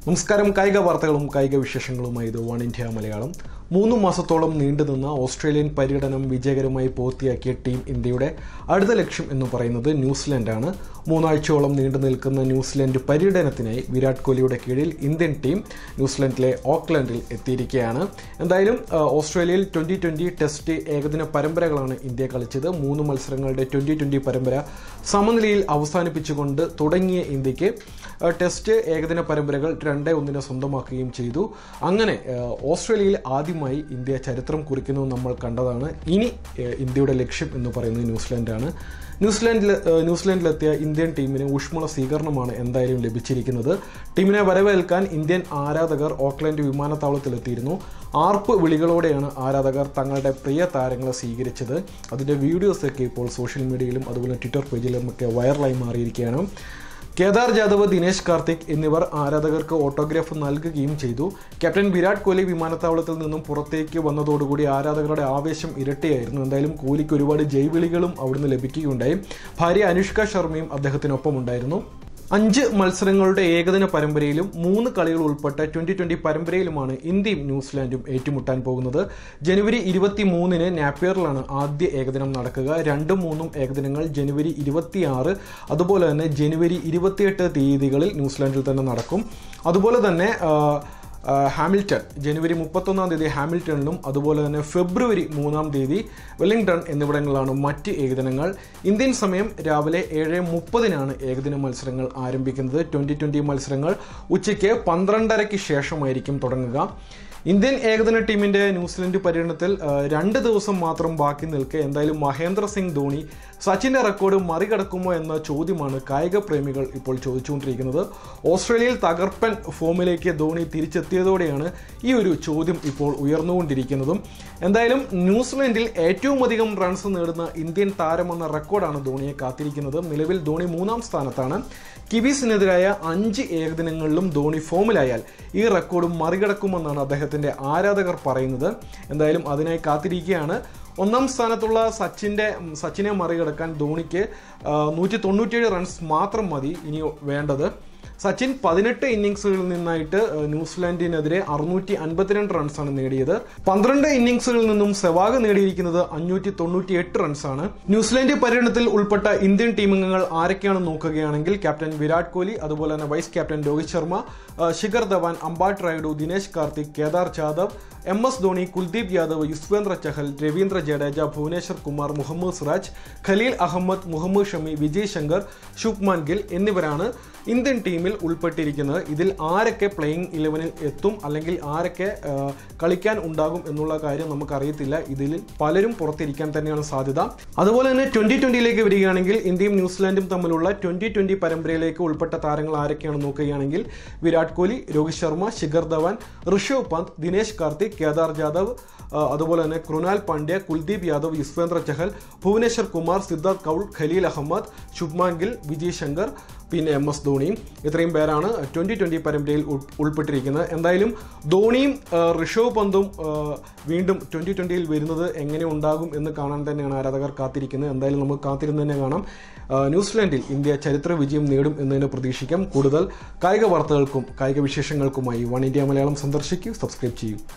നമസ്കാരം കായിക വാർത്തകളും കായിക വിശേഷങ്ങളുമായി ഇത് വൺ ഇന്ത്യ മലയാളം മൂന്ന് മാസത്തോളം നീണ്ടുനിന്ന ഓസ്ട്രേലിയൻ പര്യടനം വിജയകരമായി പൂർത്തിയാക്കിയ ടീം ഇന്ത്യയുടെ അടുത്ത ലക്ഷ്യം എന്ന് പറയുന്നത് ന്യൂസിലൻഡാണ് മൂന്നാഴ്ചയോളം നീണ്ടു നിൽക്കുന്ന ന്യൂസിലൻഡ് പര്യടനത്തിനായി വിരാട് കോഹ്ലിയുടെ കീഴിൽ ഇന്ത്യൻ ടീം ന്യൂസിലൻഡിലെ ഓക്ലൻഡിൽ എത്തിയിരിക്കുകയാണ് എന്തായാലും ആ, ഓസ്ട്രേലിയയിൽ ട്വൻ്റി ട്വൻ്റി ടെസ്റ്റ് ഏകദിന പരമ്പരകളാണ് ഇന്ത്യ കളിച്ചത് മൂന്ന് മത്സരങ്ങളുടെ ട്വൻ്റി ട്വൻ്റി പരമ്പര സമനിലയിൽ അവസാനിപ്പിച്ചുകൊണ്ട് തുടങ്ങിയ ഇന്ത്യക്ക് ആ, ടെസ്റ്റ് ഏകദിന പരമ്പരകൾ രണ്ടേ ഒന്നിന് സ്വന്തമാക്കുകയും ചെയ്തു അങ്ങനെ ആ, ഓസ്ട്രേലിയയിൽ ആദ്യമായി ഇന്ത്യ ചരിത്രം കുറിക്കുന്നത് നമ്മൾ കണ്ടതാണ് ഇനി ആ, ഇന്ത്യയുടെ ലക്ഷ്യം എന്ന് പറയുന്നത് ന്യൂസിലാൻഡാണ് ന്യൂസിലാൻഡിൽ ആ, ന്യൂസിലാൻഡിലെത്തിയ ഇന്ത്യൻ ടീമിന് ഊഷ്മള സ്വീകരണമാണ് എന്തായാലും ലഭിച്ചിരിക്കുന്നത് ടീമിനെ വരവേൽക്കാൻ ഇന്ത്യൻ ആരാധകർ ഓക്ലൻഡ് വിമാനത്താവളത്തിലെത്തിയിരുന്നു ആർപ്പ് വിളികളോടെയാണ് ആരാധകർ തങ്ങളുടെ പ്രിയ താരങ്ങളെ സ്വീകരിച്ചത് അതിൻ്റെ വീഡിയോസൊക്കെ ഇപ്പോൾ സോഷ്യൽ മീഡിയയിലും അതുപോലെ ട്വിറ്റർ പേജിലും ഒക്കെ വൈറലായി മാറിയിരിക്കുകയാണ് കേദാർ ജാദവ് ദിനേശ് കാർത്തിക് എന്നിവർ ആരാധകർക്ക് ഓട്ടോഗ്രാഫ് നൽകുകയും ചെയ്തു ക്യാപ്റ്റൻ വിരാട് കോഹ്ലി വിമാനത്താവളത്തിൽ നിന്നും പുറത്തേക്ക് വന്നതോടുകൂടി ആരാധകരുടെ ആവേശം ഇരട്ടിയായിരുന്നു എന്തായാലും കോഹ്ലിക്ക് ഒരുപാട് ജൈവിളികളും അവിടുന്ന് ലഭിക്കുകയുണ്ടായി ഭാര്യ അനുഷ്ക ശർമ്മയും അദ്ദേഹത്തിനൊപ്പം ഉണ്ടായിരുന്നു അഞ്ച് മത്സരങ്ങളുടെ ഏകദിന പരമ്പരയിലും മൂന്ന് കളികൾ ഉൾപ്പെട്ട ട്വന്റി ട്വന്റി പരമ്പരയിലുമാണ് ഇന്ത്യയും ന്യൂസിലാൻഡും ഏറ്റുമുട്ടാൻ പോകുന്നത് ജനുവരി ഇരുപത്തി മൂന്നിന് നാപ്പിയറിലാണ് ആദ്യ ഏകദിനം നടക്കുക രണ്ടും മൂന്നും ഏകദിനങ്ങൾ ജനുവരി ഇരുപത്തിയാറ് അതുപോലെ തന്നെ ജനുവരി ഇരുപത്തിയെട്ട് തീയതികളിൽ ന്യൂസിലാൻഡിൽ തന്നെ നടക്കും അതുപോലെ തന്നെ ആ, ആ, ഹാമിൽട്ടൺ ജനുവരി മുപ്പത്തൊന്നാം തീയതി ഹാമിൽട്ടണിലും അതുപോലെ തന്നെ ഫെബ്രുവരി മൂന്നാം തീയതി വെല്ലിംഗ്ടൺ എന്നിവിടങ്ങളിലാണ് മറ്റ് ഏകദിനങ്ങൾ ഇന്ത്യൻ സമയം രാവിലെ ഏഴ് മുപ്പതിനാണ് ഏകദിന മത്സരങ്ങൾ ആരംഭിക്കുന്നത് ട്വൻ്റി ട്വൻ്റി മത്സരങ്ങൾ ഉച്ചയ്ക്ക് പന്ത്രണ്ടരയ്ക്ക് ശേഷമായിരിക്കും തുടങ്ങുക ഇന്ത്യൻ ഏകദിന ടീമിന്റെ ന്യൂസിലൻഡ് പര്യടനത്തിൽ ആ, രണ്ട് ദിവസം മാത്രം ബാക്കി നിൽക്കെ എന്തായാലും മഹേന്ദ്ര സിംഗ് ധോണി സച്ചിന്റെ റെക്കോർഡ് മറികടക്കുമോ എന്ന ചോദ്യമാണ് കായിക പ്രേമികൾ ഇപ്പോൾ ചോദിച്ചുകൊണ്ടിരിക്കുന്നത് ഓസ്ട്രേലിയയിൽ തകർപ്പൻ ഫോമിലേക്ക് ധോണി തിരിച്ചെത്തിയതോടെയാണ് ഈ ഒരു ചോദ്യം ഇപ്പോൾ ഉയർന്നുകൊണ്ടിരിക്കുന്നതും എന്തായാലും ന്യൂസിലൻഡിൽ ഏറ്റവും അധികം റൺസ് നേടുന്ന ഇന്ത്യൻ താരമെന്ന റെക്കോർഡാണ് ധോണിയെ കാത്തിരിക്കുന്നത് നിലവിൽ ധോണി മൂന്നാം സ്ഥാനത്താണ് കിവീസിനെതിരായ അഞ്ച് ഏകദിനങ്ങളിലും ധോണി ഫോമിലായാൽ ഈ റെക്കോർഡ് മറികടക്കുമെന്നാണ് അദ്ദേഹത്തിന്റെ ആരാധകർ പറയുന്നത് എന്തായാലും അതിനായി കാത്തിരിക്കുകയാണ് ഒന്നാം സ്ഥാനത്തുള്ള സച്ചിന്റെ സച്ചിനെ മറികടക്കാൻ ധോണിക്ക് നൂറ്റി തൊണ്ണൂറ്റിയേഴ് റൺസ് മാത്രം മതി ഇനി വേണ്ടത് സച്ചിൻ പതിനെട്ട് ഇന്നിങ്സുകളിൽ നിന്നായിട്ട് ഏഹ്, ന്യൂസിലാൻഡിനെതിരെ അറുന്നൂറ്റി അൻപത്തിരണ്ട് റൺസാണ് നേടിയത് പന്ത്രണ്ട് ഇന്നിങ്സുകളിൽ നിന്നും സെവാഗ് നേടിയിരിക്കുന്നത് അഞ്ഞൂറ്റി തൊണ്ണൂറ്റി എട്ട് റൺസാണ് ന്യൂസിലാൻഡ് പര്യടനത്തിൽ ഉൾപ്പെട്ട ഇന്ത്യൻ ടീമംഗങ്ങൾ ആരൊക്കെയാണെന്ന് നോക്കുകയാണെങ്കിൽ ക്യാപ്റ്റൻ വിരാട് കോഹ്ലി അതുപോലെ തന്നെ വൈസ് ക്യാപ്റ്റൻ രോഹിത് ശർമ്മ ഏഹ്, ശിഖർ ധവാൻ അംബാട്ട് റായിഡു ദിനേശ് കാർത്തിക് കേദാർ ജാദവ് എം എസ് ധോണി കുൽദീപ് യാദവ് യുസ്വേന്ദ്ര ചഹൽ രവീന്ദ്ര ജഡേജ ഭുവനേശ്വർ കുമാർ മുഹമ്മദ് സിറാജ് ഖലീൽ അഹമ്മദ് മുഹമ്മദ് ഷമി വിജയ് ശങ്കർ ശുഭ്മാൻ ഗിൽ എന്നിവരാണ് ഇന്ത്യൻ ടീമിൽ ഉൾപ്പെട്ടിരിക്കുന്നത് ഇതിൽ ആരൊക്കെ പ്ലേയിങ് ഇലവനിൽ എത്തും അല്ലെങ്കിൽ ആരൊക്കെ ആ, കളിക്കാൻ ഉണ്ടാകും എന്നുള്ള കാര്യം നമുക്കറിയത്തില്ല ഇതിൽ പലരും പുറത്തിരിക്കാൻ തന്നെയാണ് സാധ്യത അതുപോലെ തന്നെ ട്വന്റി ട്വന്റിയിലേക്ക് വരികയാണെങ്കിൽ ഇന്ത്യയും ന്യൂസിലാൻഡും തമ്മിലുള്ള ട്വന്റി ട്വന്റി പരമ്പരയിലേക്ക് ഉൾപ്പെട്ട താരങ്ങൾ ആരൊക്കെയാണെന്ന് നോക്കുകയാണെങ്കിൽ വിരാട് കോഹ്ലി രോഹിത് ശർമ്മ ശിഖർ ധവാൻ ഋഷഭ് പന്ത് ദിനേശ് കാർത്തിക് കേദാർ ജാദവ് ആ, അതുപോലെ തന്നെ കൃണാൽ പാണ്ഡ്യ കുൽദീപ് യാദവ് യുസ്വേന്ദ്ര ചഹൽ ഭുവനേശ്വർ കുമാർ സിദ്ധാർത്ഥ് കൗൾ ഖലീൽ അഹമ്മദ് ശുഭ്മാൻ ഗിൽ വിജയ് ശങ്കർ പിന്നെ എം എസ് ധോണിയും ഇത്രയും പേരാണ് ട്വൻ്റി ട്വൻ്റി പരമ്പരയിൽ ഉൾ- ഉൾപ്പെട്ടിരിക്കുന്നത് എന്തായാലും ധോണിയും ആ, ഋഷഭ് പന്തും ആ, വീണ്ടും ട്വൻ്റി ട്വൻ്റിയിൽ വരുന്നത് എങ്ങനെ ഉണ്ടാകും എന്ന് കാണാൻ തന്നെയാണ് ആരാധകർ കാത്തിരിക്കുന്നത് എന്തായാലും നമുക്ക് കാത്തിരുന്ന് തന്നെ കാണാം ആ, ന്യൂസിലാൻഡിൽ ഇന്ത്യ ചരിത്ര വിജയം നേടും എന്നതിന് പ്രതീക്ഷിക്കാം കൂടുതൽ കായിക വാർത്തകൾക്കും കായിക വിശേഷങ്ങൾക്കുമായി വൺ ഇന്ത്യ മലയാളം സന്ദർശിക്കൂ സബ്സ്ക്രൈബ് ചെയ്യൂ